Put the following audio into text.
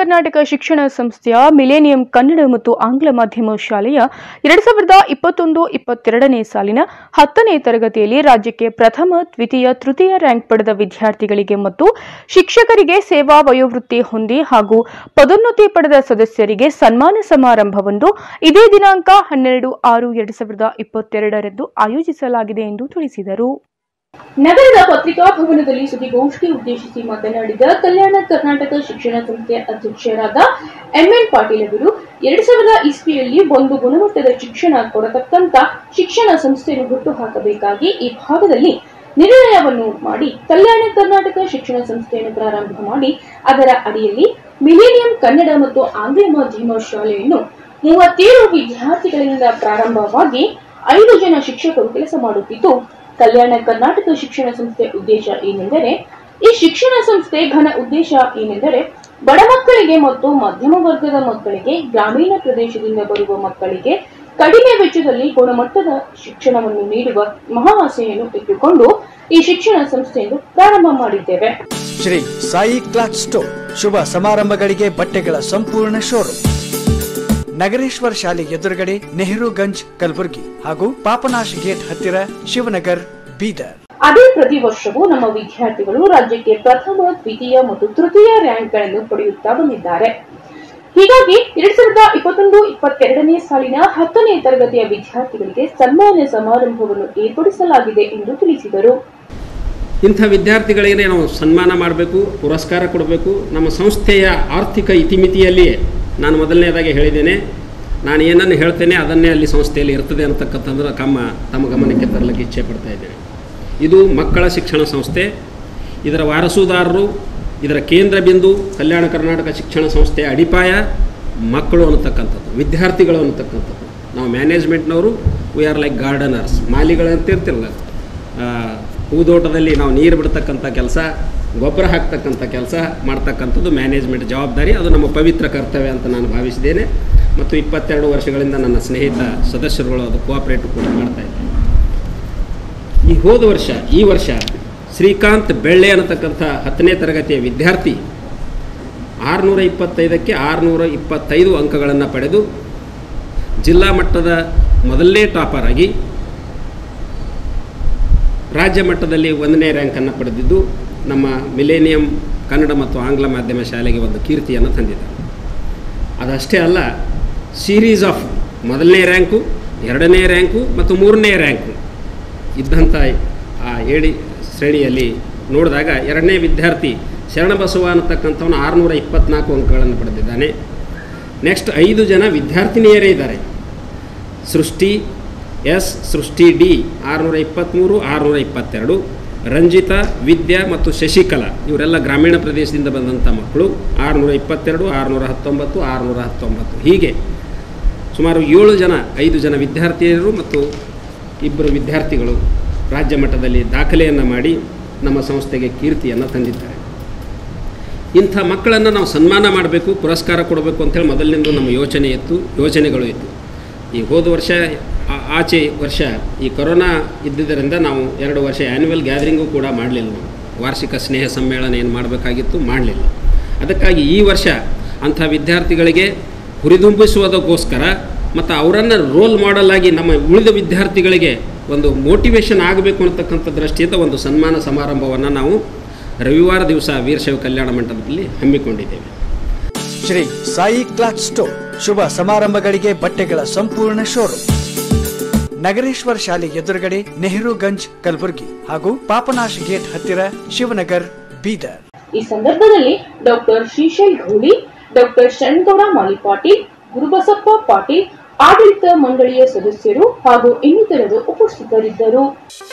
ಕರ್ನಾಟಕ ಶಿಕ್ಷಣ ಸಂಸ್ಥೆಯ ಮಿಲೇನಿಯಂ ಕನ್ನಡ ಮತ್ತು ಆಂಗ್ಲ ಮಾಧ್ಯಮ ಶಾಲೆಯ ಎರಡ್ ಸಾವಿರದ ಇಪ್ಪತ್ತೊಂದು ಇಪ್ಪತ್ತೆರಡನೇ ಸಾಲಿನ ಹತ್ತನೇ ತರಗತಿಯಲ್ಲಿ ರಾಜ್ಯಕ್ಕೆ ಪ್ರಥಮ ದ್ವಿತೀಯ ತೃತೀಯ ರ್ಯಾಂಕ್ ಪಡೆದ ವಿದ್ಯಾರ್ಥಿಗಳಿಗೆ ಮತ್ತು ಶಿಕ್ಷಕರಿಗೆ ಸೇವಾ ವಯೋವೃತ್ತಿ ಹೊಂದಿ ಹಾಗೂ ಪದೋನ್ನತಿ ಪಡೆದ ಸದಸ್ಯರಿಗೆ ಸನ್ಮಾನ ಸಮಾರಂಭವೊಂದು ಇದೇ ದಿನಾಂಕ ಹನ್ನೆರಡು ಆರು ಎರಡ್ ಸಾವಿರದ ಇಪ್ಪತ್ತೆರಡರಂದು ಆಯೋಜಿಸಲಾಗಿದೆ ಎಂದು ತಿಳಿಸಿದರು ನಗರದ ಪತ್ರಿಕಾ ಭವನದಲ್ಲಿ ಸುದ್ದಿಗೋಷ್ಠಿ ಉದ್ದೇಶಿಸಿ ಮಾತನಾಡಿದ ಕಲ್ಯಾಣ ಕರ್ನಾಟಕ ಶಿಕ್ಷಣ ಸಂಸ್ಥೆ ಅಧ್ಯಕ್ಷರಾದ ಎಂಎನ್ ಪಾಟೀಲ್ ಅವರು ಎರಡ್ ಸಾವಿರದ ಇಸ್ವಿಯಲ್ಲಿ ಒಂದು ಗುಣಮಟ್ಟದ ಶಿಕ್ಷಣ ಕೊಡತಕ್ಕಂತ ಶಿಕ್ಷಣ ಸಂಸ್ಥೆಯನ್ನು ಹುಟ್ಟುಹಾಕಬೇಕಾಗಿ ಈ ಭಾಗದಲ್ಲಿ ನಿರ್ಣಯವನ್ನು ಮಾಡಿ ಕಲ್ಯಾಣ ಕರ್ನಾಟಕ ಶಿಕ್ಷಣ ಸಂಸ್ಥೆಯನ್ನು ಪ್ರಾರಂಭ ಮಾಡಿ ಅದರ ಅಡಿಯಲ್ಲಿ ಮಿಲೇನಿಯಂ ಕನ್ನಡ ಮತ್ತು ಆಂಗ್ಲ ಮಾಧ್ಯಮ ಶಾಲೆಯನ್ನು ಮೂವತ್ತೇಳು ವಿದ್ಯಾರ್ಥಿಗಳಿಂದ ಪ್ರಾರಂಭವಾಗಿ ಐದು ಜನ ಶಿಕ್ಷಕರು ಕೆಲಸ ಮಾಡುತ್ತಿದ್ದು ಕಲ್ಯಾಣ ಕರ್ನಾಟಕ ಶಿಕ್ಷಣ ಸಂಸ್ಥೆ ಉದ್ದೇಶ ಏನೆಂದರೆ ಈ ಶಿಕ್ಷಣ ಸಂಸ್ಥೆ ಘನ ಉದ್ದೇಶ ಏನೆಂದರೆ ಬಡ ಮಕ್ಕಳಿಗೆ ಮತ್ತು ಮಧ್ಯಮ ವರ್ಗದ ಮಕ್ಕಳಿಗೆ ಗ್ರಾಮೀಣ ಪ್ರದೇಶದಿಂದ ಬರುವ ಮಕ್ಕಳಿಗೆ ಕಡಿಮೆ ವೆಚ್ಚದಲ್ಲಿ ಗುಣಮಟ್ಟದ ಶಿಕ್ಷಣವನ್ನು ನೀಡುವ ಮಹಾ ಆಸೆಯನ್ನು ಇಟ್ಟುಕೊಂಡು ಈ ಶಿಕ್ಷಣ ಸಂಸ್ಥೆಯನ್ನು ಪ್ರಾರಂಭ ಮಾಡಿದ್ದೇವೆ ಶ್ರೀ ಸಾಯಿ ಕ್ಲಾತ್ ಸ್ಟೋರ್ ಶುಭ ಸಮಾರಂಭಗಳಿಗೆ ಬಟ್ಟೆಗಳ ಸಂಪೂರ್ಣ ಶೋರೂಮ್ ನಗರೇಶ್ವರ ಶಾಲೆ ಎದುರುಗಡೆ ನೆಹರೂಗಂಜ್ ಕಲಬುರಗಿ ಹಾಗೂ ಪಾಪನಾಶ್ ಗೇಟ್ ಹತ್ತಿರ ಶಿವನಗರ್ ಬೀದರ್ ಅದೇ ಪ್ರತಿ ವರ್ಷವೂ ನಮ್ಮ ವಿದ್ಯಾರ್ಥಿಗಳು ರಾಜ್ಯಕ್ಕೆ ಪ್ರಥಮ ದ್ವಿತೀಯ ಮತ್ತು ತೃತೀಯ ರ್ಯಾಂಕ್ಗಳನ್ನು ಪಡೆಯುತ್ತಾ ಬಂದಿದ್ದಾರೆ ಹೀಗಾಗಿ ಎರಡ್ ಸಾವಿರದ ಇಪ್ಪತ್ತೊಂದು ಇಪ್ಪತ್ತೆರಡನೇ ಸಾಲಿನ ಹತ್ತನೇ ತರಗತಿಯ ವಿದ್ಯಾರ್ಥಿಗಳಿಗೆ ಸನ್ಮಾನ ಸಮಾರಂಭವನ್ನು ಏರ್ಪಡಿಸಲಾಗಿದೆ ಎಂದು ತಿಳಿಸಿದರು ಇಂಥ ವಿದ್ಯಾರ್ಥಿಗಳಿಗೆ ನಾವು ಸನ್ಮಾನ ಮಾಡಬೇಕು ಪುರಸ್ಕಾರ ಕೊಡಬೇಕು ನಮ್ಮ ಸಂಸ್ಥೆಯ ಆರ್ಥಿಕ ಇತಿಮಿತಿಯಲ್ಲಿಯೇ ನಾನು ಮೊದಲನೇದಾಗಿ ಹೇಳಿದ್ದೇನೆ ನಾನು ಏನನ್ನು ಹೇಳ್ತೇನೆ ಅದನ್ನೇ ಅಲ್ಲಿ ಸಂಸ್ಥೆಯಲ್ಲಿ ಇರ್ತದೆ ಅಂತಕ್ಕಂಥದ್ದು ಕಮ್ಮ ತಮ್ಮ ಗಮನಕ್ಕೆ ತರಲಿಕ್ಕೆ ಇಚ್ಛೆ ಪಡ್ತಾ ಇದ್ದೇನೆ ಇದು ಮಕ್ಕಳ ಶಿಕ್ಷಣ ಸಂಸ್ಥೆ ಇದರ ವಾರಸುದಾರರು ಇದರ ಕೇಂದ್ರ ಬಿಂದು ಕಲ್ಯಾಣ ಕರ್ನಾಟಕ ಶಿಕ್ಷಣ ಸಂಸ್ಥೆಯ ಅಡಿಪಾಯ ಮಕ್ಕಳು ಅನ್ನತಕ್ಕಂಥದ್ದು ವಿದ್ಯಾರ್ಥಿಗಳು ಅನ್ನತಕ್ಕಂಥದ್ದು ನಾವು ಮ್ಯಾನೇಜ್ಮೆಂಟ್ನವರು ವಿ ಆರ್ ಲೈಕ್ ಗಾರ್ಡನರ್ಸ್ ಮಾಲಿಗಳಂತ ಇರ್ತಿರಲ್ಲ ಆ, ಹೂದೋಟದಲ್ಲಿ ನಾವು ನೀರು ಬಿಡ್ತಕ್ಕಂಥ ಕೆಲಸ ಗೊಬ್ಬರ ಹಾಕ್ತಕ್ಕಂಥ ಕೆಲಸ ಮಾಡ್ತಕ್ಕಂಥದ್ದು ಮ್ಯಾನೇಜ್ಮೆಂಟ್ ಜವಾಬ್ದಾರಿ ಅದು ನಮ್ಮ ಪವಿತ್ರ ಕರ್ತವ್ಯ ಅಂತ ನಾನು ಭಾವಿಸಿದ್ದೇನೆ ಮತ್ತು ಇಪ್ಪತ್ತೆರಡು ವರ್ಷಗಳಿಂದ ನನ್ನ ಸ್ನೇಹಿತ ಸದಸ್ಯರುಗಳು ಅದು ಕೋಆಪ್ರೇಟ್ ಕೂಡ ಮಾಡ್ತಾ ಇದ್ದಾರೆ ಈ ಹೋದ ವರ್ಷ ಈ ವರ್ಷ ಶ್ರೀಕಾಂತ್ ಬೆಳ್ಳೆ ಅನ್ನತಕ್ಕಂಥ ಹತ್ತನೇ ತರಗತಿಯ ವಿದ್ಯಾರ್ಥಿ ಆರುನೂರ ಇಪ್ಪತ್ತೈದಕ್ಕೆ ಆರುನೂರ ಇಪ್ಪತ್ತೈದು ಅಂಕಗಳನ್ನು ಪಡೆದು ಜಿಲ್ಲಾ ಮಟ್ಟದ ಮೊದಲನೇ ಟಾಪರ್ ಆಗಿ ರಾಜ್ಯ ಮಟ್ಟದಲ್ಲಿ ಒಂದನೇ ರ್ಯಾಂಕನ್ನು ಪಡೆದಿದ್ದು ನಮ್ಮ ಮಿಲೇನಿಯಂ ಕನ್ನಡ ಮತ್ತು ಆಂಗ್ಲ ಮಾಧ್ಯಮ ಶಾಲೆಗೆ ಒಂದು ಕೀರ್ತಿಯನ್ನು ತಂದಿದ್ದಾರೆ ಅದಷ್ಟೇ ಅಲ್ಲ ಸೀರೀಸ್ ಆಫ್ ಮೊದಲನೇ ರ್ಯಾಂಕು ಎರಡನೇ ರ್ಯಾಂಕು ಮತ್ತು ಮೂರನೇ ರ್ಯಾಂಕು ಇದ್ದಂಥ ಆ ಏಳಿ ಶ್ರೇಣಿಯಲ್ಲಿ ನೋಡಿದಾಗ ಎರಡನೇ ವಿದ್ಯಾರ್ಥಿ ಶರಣಬಸವ ಅನ್ನತಕ್ಕಂಥವನು ಆರುನೂರ ಇಪ್ಪತ್ನಾಲ್ಕು ಅಂಕಗಳನ್ನು ಪಡೆದಿದ್ದಾನೆ ನೆಕ್ಸ್ಟ್ ಐದು ಜನ ವಿದ್ಯಾರ್ಥಿನಿಯರೇ ಇದ್ದಾರೆ ಸೃಷ್ಟಿ ಎಸ್ ಸೃಷ್ಟಿ ಡಿ ಆರುನೂರ ಇಪ್ಪತ್ತ್ಮೂರು ಆರುನೂರ ಇಪ್ಪತ್ತೆರಡು ರಂಜಿತಾ ವಿದ್ಯಾ ಮತ್ತು ಶಶಿಕಲಾ ಇವರೆಲ್ಲ ಗ್ರಾಮೀಣ ಪ್ರದೇಶದಿಂದ ಬಂದಂಥ ಮಕ್ಕಳು ಆರುನೂರ ಇಪ್ಪತ್ತೆರಡು ಆರುನೂರ ಹತ್ತೊಂಬತ್ತು ಆರುನೂರ ಹತ್ತೊಂಬತ್ತು ಹೀಗೆ ಸುಮಾರು ಏಳು ಜನ ಐದು ಜನ ವಿದ್ಯಾರ್ಥಿಯರು ಮತ್ತು ಇಬ್ಬರು ವಿದ್ಯಾರ್ಥಿಗಳು ರಾಜ್ಯ ಮಟ್ಟದಲ್ಲಿ ದಾಖಲೆಯನ್ನು ಮಾಡಿ ನಮ್ಮ ಸಂಸ್ಥೆಗೆ ಕೀರ್ತಿಯನ್ನು ತಂದಿದ್ದಾರೆ ಇಂಥ ಮಕ್ಕಳನ್ನು ನಾವು ಸನ್ಮಾನ ಮಾಡಬೇಕು ಪುರಸ್ಕಾರ ಕೊಡಬೇಕು ಅಂತೇಳಿ ಮೊದಲಿನಿಂದ ನಮ್ಮ ಯೋಚನೆ ಇತ್ತು ಯೋಚನೆಗಳು ಇತ್ತು ಈ ಹೋದ ವರ್ಷ ಆ- ಆಚೆ ವರ್ಷ ಈ ಕೊರೋನಾ ಇದ್ದಿದ್ದರಿಂದ ನಾವು ಎರಡು ವರ್ಷ ಆ್ಯನ್ಯುವಲ್ ಗ್ಯಾದರಿಂಗು ಕೂಡ ಮಾಡಲಿಲ್ಲ ನಾವು ವಾರ್ಷಿಕ ಸ್ನೇಹ ಸಮ್ಮೇಳನ ಏನು ಮಾಡಬೇಕಾಗಿತ್ತು ಮಾಡಲಿಲ್ಲ ಅದಕ್ಕಾಗಿ ಈ ವರ್ಷ ಅಂಥ ವಿದ್ಯಾರ್ಥಿಗಳಿಗೆ ಹುರಿದುಂಬಿಸುವುದಕ್ಕೋಸ್ಕರ ಮತ್ತು ಅವರನ್ನು ರೋಲ್ ಮಾಡಲ್ ಆಗಿ ನಮ್ಮ ಉಳಿದ ವಿದ್ಯಾರ್ಥಿಗಳಿಗೆ ಒಂದು ಮೋಟಿವೇಶನ್ ಆಗಬೇಕು ಅನ್ನತಕ್ಕಂಥ ದೃಷ್ಟಿಯಿಂದ ಒಂದು ಸನ್ಮಾನ ಸಮಾರಂಭವನ್ನು ನಾವು ರವಿವಾರ ದಿವಸ ವೀರಶೈವ ಕಲ್ಯಾಣ ಮಂಟಪದಲ್ಲಿ ಹಮ್ಮಿಕೊಂಡಿದ್ದೇವೆ ಶ್ರೀ ಸಾಯಿ ಕ್ಲಾತ್ ಸ್ಟೋರ್ ಶುಭ ಸಮಾರಂಭಗಳಿಗೆ ಬಟ್ಟೆಗಳ ಸಂಪೂರ್ಣ ಶೋರೂಮ್ ನಗರೇಶ್ವರ ಶಾಲೆ ಎದುರುಗಡೆ ನೆಹರೂಗಂಜ್ ಕಲಬುರಗಿ ಹಾಗೂ ಪಾಪನಾಶ್ ಗೇಟ್ ಹತ್ತಿರ ಶಿವನಗರ್ ಬೀದರ್ ಈ ಸಂದರ್ಭದಲ್ಲಿ ಡಾಕ್ಟರ್ ಶ್ರೀಶೈಲ್ ಘೋಳಿ ಡಾಕ್ಟರ್ ಶರಣಗೌಡ ಮಾಲಿ ಪಾಟೀಲ್ ಗುರುಬಸಪ್ಪ ಪಾಟೀಲ್ ಆಡಳಿತ ಮಂಡಳಿಯ ಸದಸ್ಯರು ಹಾಗೂ ಇನ್ನಿತರರು ಉಪಸ್ಥಿತರಿದ್ದರು